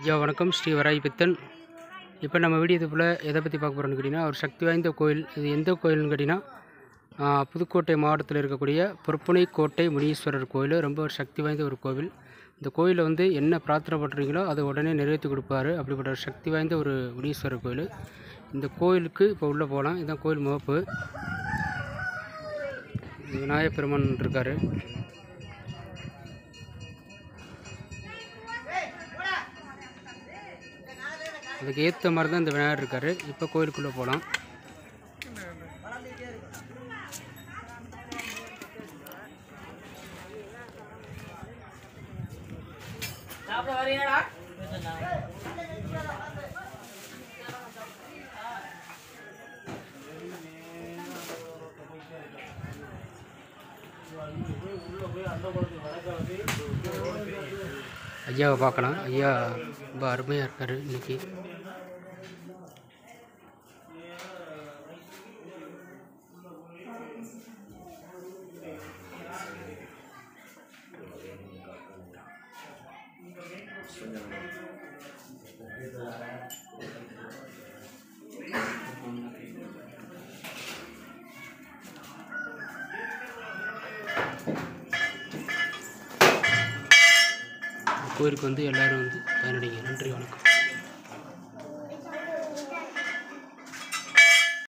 ஐயா வணக்கம் ஸ்ரீ வராய் பித்தன் இப்போ நம்ம வீடியோ போல் எதை பற்றி பார்க்க போகிறோம்னு கேட்டிங்கன்னா ஒரு சக்தி வாய்ந்த கோயில் இது எந்த கோயில்னு கேட்டிங்கன்னா ஆ, புதுக்கோட்டை மாவட்டத்தில் இருக்கக்கூடிய பொற்புனை கோட்டை முனீஸ்வரர் கோயில் ரொம்ப ஒரு சக்தி வாய்ந்த ஒரு கோவில் இந்த கோயிலில் வந்து என்ன பிரார்த்தனை பண்ணுறீங்களோ அதை உடனே நிறைவேற்றி கொடுப்பாரு அப்படிப்பட்ட ஒரு சக்தி வாய்ந்த ஒரு முனீஸ்வரர் கோயில் இந்த கோயிலுக்கு இப்போ உள்ளே போகலாம் இதுதான் கோயில் முகப்பு இது விநாயகப் பெருமான் இருக்கார் அதுக்கு ஏற்ற மாதிரி தான் இந்த விநாயகர் இருக்கார் இப்போ கோயிலுக்குள்ளே போகலாம் ஐயாவை பார்க்கலாம் ஐயா ரொம்ப அருமையாக இருக்கார் இன்னைக்கு கோயிலுக்கு வந்து எல்லோரும் வந்து பயனடைங்க நன்றி வணக்கம்